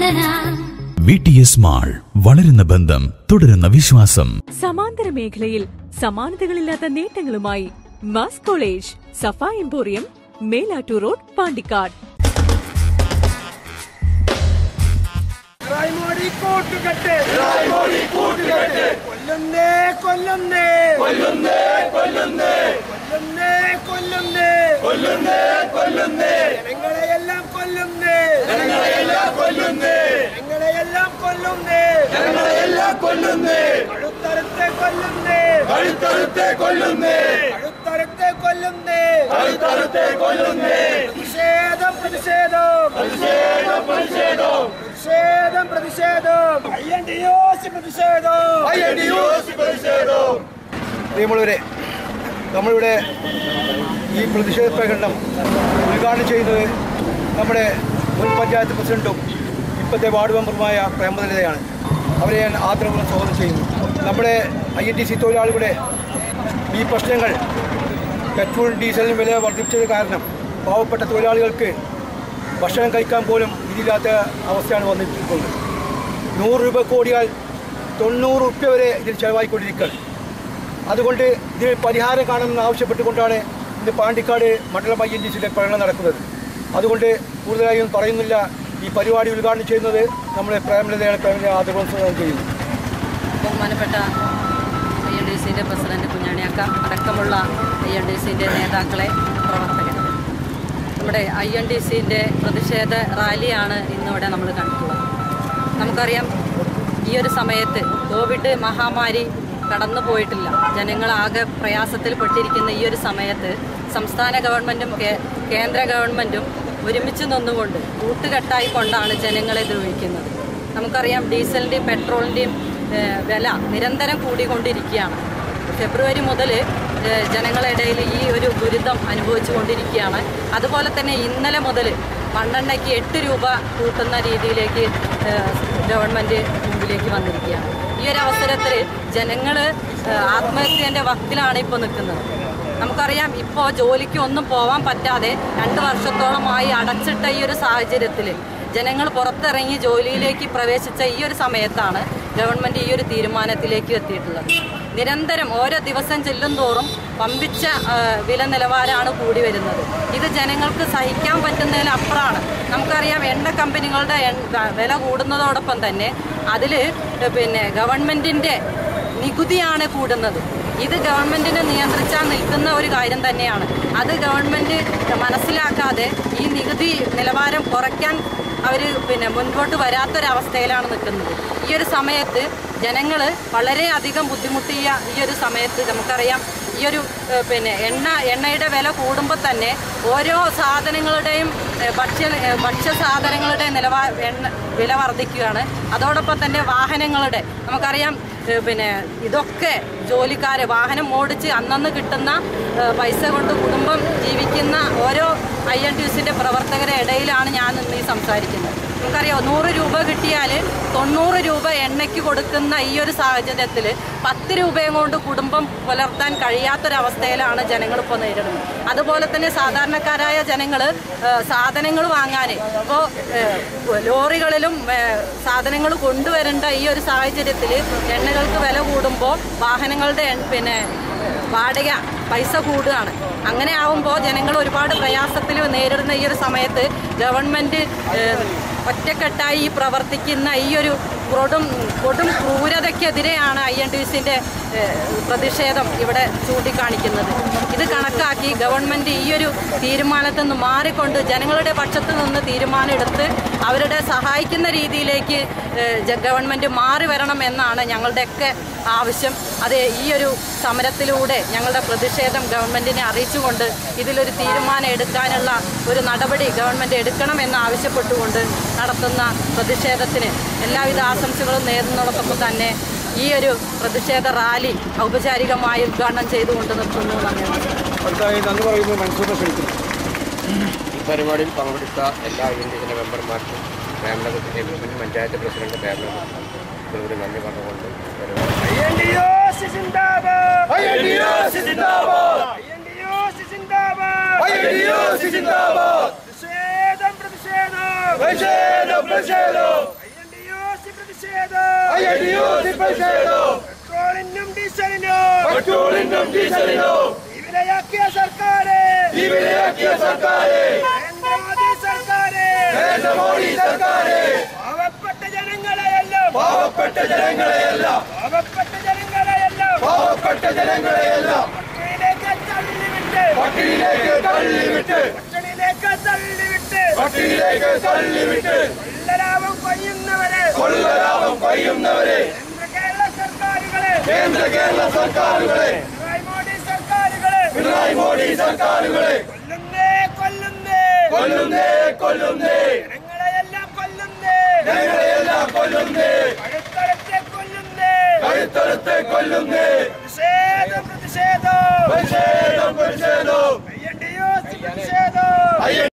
V T S mall വളരുന്ന ബന്ധം തുടരുന്ന വിശ്വാസം സമാന്തര മേഖലയിൽ സമാനതകളില്ലാത്ത നേട്ടങ്ങളുമായി mass college Safa emporium Melattur road Pandikkad റായ്മോടി കൂട്ടുകെട്ട് കൊല്ലുന്നേ കൊല്ലുന്നേ കൊല്ലുന്നേ കൊല്ലുന്നേ കൊല്ലുന്നേ കൊല്ലുന്നേ കൊല്ലുന്നേ ജനങ്ങളെയെല്ലാം കൊല്ലുന്നേ ജനങ്ങളെയെല്ലാം കൊല്ലുന്നേ ജനങ്ങളെയെല്ലാം കൊല്ലുന്നേ ജനങ്ങളെയെല്ലാം കൊല്ലുന്നേ കഴുത്തറുത്തെ കൊല്ലുന്നേ കഴുത്തറുത്തെ കൊല്ലുന്നേ കഴുത്തറുത്തെ കൊല്ലുന്നേ കഴുത്തറുത്തെ കൊല്ലുന്നേ പ്രതിഷേധം പ്രതിഷേധം പ്രതിഷേധം പ്രതിഷേധം പ്രതിഷേധം പ്രതിഷേധം ഐ പ്രതിഷേധം പ്രതിഷേധം പ്രിയമുള്ളവരെ നമ്മളിവിടെ ഈ പ്രതിഷേധ പ്രകടനം ഉദ്ഘാടനം ചെയ്യുന്നത് നമ്മുടെ മുൻ പഞ്ചായത്ത് പ്രസിഡന്റും ഇപ്പോഴത്തെ വാർഡ് മെമ്പറുമായ പ്രേമലതയാണ് അവരെ ഞാൻ ആദരവുള്ള സ്വാഗതം ചെയ്യുന്നു നമ്മുടെ ഐ എൻ ടി സി തൊഴിലാളികളുടെ ഈ പ്രശ്നങ്ങൾ പെട്രോൾ ഡീസലിന് വില വർദ്ധിച്ചത് കാരണം പാവപ്പെട്ട തൊഴിലാളികൾക്ക് ഭക്ഷണം കഴിക്കാൻ പോലും ഇതില്ലാത്ത അവസ്ഥയാണ് വന്നിട്ടുള്ളത് നൂറ് രൂപ കൂടിയാൽ തൊണ്ണൂറ് റുപ്യ വരെ ഇതിൽ ചെലവായിക്കൊണ്ടിരിക്കുകയാണ് അതുകൊണ്ട് ഇതിന് പരിഹാരം കാണണമെന്ന് ആവശ്യപ്പെട്ടുകൊണ്ടാണ് ഇന്ന് പാണ്ടിക്കാട് മണ്ഡലം ഐ എൻ ഡി സിയിലെ പ്രകടനം നടക്കുന്നത് അതുകൊണ്ട് കൂടുതലായും പറയുന്നില്ല ഈ പരിപാടി ഉദ്ഘാടനം ചെയ്യുന്നത് നമ്മുടെ പ്രേമലതയാണ് പ്രേമലത ആദരവും സ്വാഗതം ചെയ്യുന്നു ബഹുമാനപ്പെട്ട ഐ എൻ ഡി സിൻ്റെ പ്രസിഡന്റ് കുഞ്ഞാണിയാക്ക അടക്കമുള്ള ഐ എൻ ഡി സിൻ്റെ നേതാക്കളെ പ്രവർത്തകർ നമ്മുടെ ഐ എൻ ഡി സിൻ്റെ പ്രതിഷേധ റാലിയാണ് ഇന്നിവിടെ നമ്മൾ കണ്ടിട്ടുള്ളത് നമുക്കറിയാം ഈ ഒരു സമയത്ത് കോവിഡ് മഹാമാരി കടന്നു പോയിട്ടില്ല ജനങ്ങളാകെ പ്രയാസത്തിൽ പെട്ടിരിക്കുന്ന ഈ ഒരു സമയത്ത് സംസ്ഥാന ഗവൺമെൻറ്റും കേ- കേന്ദ്ര ഗവൺമെൻറ്റും ഒരുമിച്ച് നിന്നുകൊണ്ട് കൂട്ടുകെട്ടായി കൊണ്ടാണ് ജനങ്ങളെ ദ്രോഹിക്കുന്നത് നമുക്കറിയാം ഡീസലിൻ്റെയും പെട്രോളിൻ്റെയും ഏഹ്, വില നിരന്തരം കൂടിക്കൊണ്ടിരിക്കുകയാണ് ഫെബ്രുവരി മുതൽ ജനങ്ങളുടെ ഇടയിൽ ഈ ഒരു ദുരിതം അനുഭവിച്ചു കൊണ്ടിരിക്കുകയാണ് അതുപോലെ തന്നെ ഇന്നലെ മുതൽ മണ്ണെണ്ണയ്ക്ക് എട്ട് രൂപ കൂട്ടുന്ന രീതിയിലേക്ക് ഏഹ്, ഗവൺമെൻറ് മുമ്പിലേക്ക് വന്നിരിക്കുകയാണ് ഈ ഒരു അവസരത്തിൽ ജനങ്ങൾ ആത്മഹത്യൻ്റെ വക്കിലാണ് ഇപ്പോൾ നിൽക്കുന്നത് നമുക്കറിയാം ഇപ്പോൾ ജോലിക്ക് ഒന്നും പോകാൻ പറ്റാതെ രണ്ട് വർഷത്തോളമായി അടച്ചിട്ട ഈ ഒരു സാഹചര്യത്തിൽ ജനങ്ങൾ പുറത്തിറങ്ങി ജോലിയിലേക്ക് പ്രവേശിച്ച ഈ ഒരു സമയത്താണ് ഗവൺമെൻറ് ഈ ഒരു തീരുമാനത്തിലേക്ക് എത്തിയിട്ടുള്ളത് നിരന്തരം ഓരോ ദിവസം ചെല്ലും തോറും പമ്പിച്ച ആ, വില നിലവാരമാണ് കൂടി വരുന്നത് ഇത് ജനങ്ങൾക്ക് സഹിക്കാൻ പറ്റുന്നതിലപ്പുറമാണ് നമുക്കറിയാം എണ്ണ കമ്പനികളുടെ എണ്ണ- വില കൂടുന്നതോടൊപ്പം തന്നെ അതിൽ പിന്നെ ഗവൺമെൻറ്റിൻ്റെ നികുതിയാണ് കൂടുന്നത് ഇത് ഗവൺമെന്റിനെ നിയന്ത്രിച്ചാൽ നിൽക്കുന്ന ഒരു കാര്യം തന്നെയാണ് അത് ഗവൺമെന്റ് മനസ്സിലാക്കാതെ ഈ നികുതി നിലവാരം കുറയ്ക്കാൻ അവർ പിന്നെ മുൻപോട്ട് വരാത്തൊരവസ്ഥയിലാണ് നിൽക്കുന്നത് ഈ ഒരു സമയത്ത് ജനങ്ങൾ വളരെയധികം ബുദ്ധിമുട്ടിയ ഈ ഒരു സമയത്ത് നമുക്കറിയാം ഈ ഒരു ഏഹ്, പിന്നെ എണ്ണ എണ്ണയുടെ വില കൂടുമ്പോൾ തന്നെ ഓരോ സാധനങ്ങളുടെയും ഏഹ്, ഭക്ഷ്യ ഏഹ്, ഭക്ഷ്യ സാധനങ്ങളുടെ നിലവാ എണ്ണ വില വർദ്ധിക്കുകയാണ് അതോടൊപ്പം തന്നെ വാഹനങ്ങളുടെ നമുക്കറിയാം ഏഹ്, പിന്നെ ഇതൊക്കെ ജോലിക്കാർ വാഹനം ഓടിച്ച് അന്നന്ന് കിട്ടുന്ന ഏഹ്, പൈസ കൊണ്ട് കുടുംബം ജീവിക്കുന്ന ഓരോ ഐ എൻ ടി യുസിൻ്റെ പ്രവർത്തകരുടെ ഇടയിലാണ് ഞാൻ ഇന്ന് ഈ സംസാരിക്കുന്നത് നമുക്കറിയാം നൂറ് രൂപ കിട്ടിയാൽ തൊണ്ണൂറ് രൂപ എണ്ണയ്ക്ക് കൊടുക്കുന്ന ഈ ഒരു സാഹചര്യത്തിൽ പത്ത് രൂപയും കൊണ്ട് കുടുംബം പുലർത്താൻ കഴിയാത്തൊരവസ്ഥയിലാണ് ജനങ്ങൾ ഇപ്പോൾ നേരിടുന്നത് അതുപോലെ തന്നെ സാധാരണക്കാരായ ജനങ്ങൾ സാധനങ്ങൾ വാങ്ങാൻ ഇപ്പോൾ ലോറികളിലും ഏഹ്, സാധനങ്ങൾ കൊണ്ടുവരേണ്ട ഈ ഒരു സാഹചര്യത്തിൽ എണ്ണകൾക്ക് വില കൂടുമ്പോൾ വാഹനങ്ങളുടെ എൺ- പിന്നെ വാടക പൈസ കൂടുകയാണ് അങ്ങനെ ആവുമ്പോൾ ജനങ്ങൾ ഒരുപാട് പ്രയാസത്തിൽ നേരിടുന്ന ഈ ഒരു സമയത്ത് ഗവൺമെൻറ് ഏഹ്, ഒറ്റക്കെട്ടായി ഈ പ്രവർത്തിക്കുന്ന ഈ ഒരു കൊടും കൊടും ക്രൂരതയ്ക്കെതിരെയാണ് ഐ എൻ ടി സിൻ്റെ പ്രതിഷേധം ഇവിടെ ചൂണ്ടിക്കാണിക്കുന്നത് ഇത് കണക്കാക്കി ഗവൺമെൻറ് ഈ ഒരു തീരുമാനത്തിൽ നിന്ന് മാറിക്കൊണ്ട് ജനങ്ങളുടെ പക്ഷത്ത് നിന്ന് തീരുമാനം എടുത്ത് അവരുടെ സഹായിക്കുന്ന രീതിയിലേക്ക് ഏഹ്, ജ- ഗവൺമെൻറ് മാറി വരണം എന്നാണ് ഞങ്ങളുടെയൊക്കെ ആവശ്യം അത് ഈ ഒരു സമരത്തിലൂടെ ഞങ്ങളുടെ പ്രതിഷേധം ഗവൺമെൻറ്റിനെ അറിയിച്ചുകൊണ്ട് ഇതിലൊരു തീരുമാനം എടുക്കാനുള്ള ഒരു നടപടി ഗവൺമെൻറ് എടുക്കണം എന്ന് ആവശ്യപ്പെട്ടുകൊണ്ട് നടത്തുന്ന പ്രതിഷേധത്തിന് എല്ലാവിധ ആശംസകളും നേരുന്നതോടൊപ്പം തന്നെ ഈ ഒരു പ്രതിഷേധ റാലി ഔപചാരികമായി ഉദ്ഘാടനം ചെയ്തുകൊണ്ട് നിർത്തുന്നു നന്ദി അടുത്തായി നന്ദി പറയുന്നത് മനസ്സൂറിനെ ക്ഷണിക്കുന്നു ഈ പരിപാടിയിൽ പങ്കെടുത്ത എല്ലാ യൂണിയൻ്റെ മെമ്പർമാർക്കും ഫാമിലി മുൻ പഞ്ചായത്ത് പ്രസിഡന്റ് ഫാമിലി ഇവരോട് നന്ദി പറഞ്ഞുകൊണ്ട് പരിപാടി പ്രതിഷേധം പ്രതിഷേധം പെട്രോളിനും ഡീസലിനും വിലയാക്കിയ സർക്കാര് നരേന്ദ്ര മോദി സർക്കാര് പാവപ്പെട്ട ജനങ്ങളെയെല്ലാം പാവപ്പെട്ട ജനങ്ങളെയല്ല പാവപ്പെട്ട ജനങ്ങളെയെല്ലാം പാവപ്പെട്ട ജനങ്ങളെയല്ല പട്ടിണിയിലേക്ക് തള്ളിവിട്ട് പട്ടിണിയിലേക്ക് തള്ളിവിട്ട് പട്ടിണിയിലേക്ക് തള്ളിവിട്ട് പട്ടിണിയിലേക്ക് തള്ളിവിട്ട് കൊള്ളലാഭം കൊയ്യുന്നവരെ കൊള്ളലാഭം കൊയ്യുന്നവരെ കേന്ദ്ര കേരള സർക്കാരുകളെ കേന്ദ്ര കേരള സർക്കാരുകളെ പിണറായി മോദി സർക്കാരുകളെ പിണറായി മോദി സർക്കാരുകളെ കൊല്ലുന്നേ കൊല്ലുന്നേ കൊല്ലുന്നേ കൊല്ലുന്നേ ജനങ്ങളെയെല്ലാം കൊല്ലുന്നേ ഞങ്ങളെയെല്ലാം കൊല്ലുന്നേ കഴുത്തറത്തെ കൊല്ലുന്നേ കഴുത്തറുത്ത് കൊല്ലുന്നേ പ്രതിഷേധം പ്രതിഷേധം പ്രതിഷേധം പ്രതിഷേധം ഐ എൻ ഡി യു പ്രതിഷേധം അയ്യ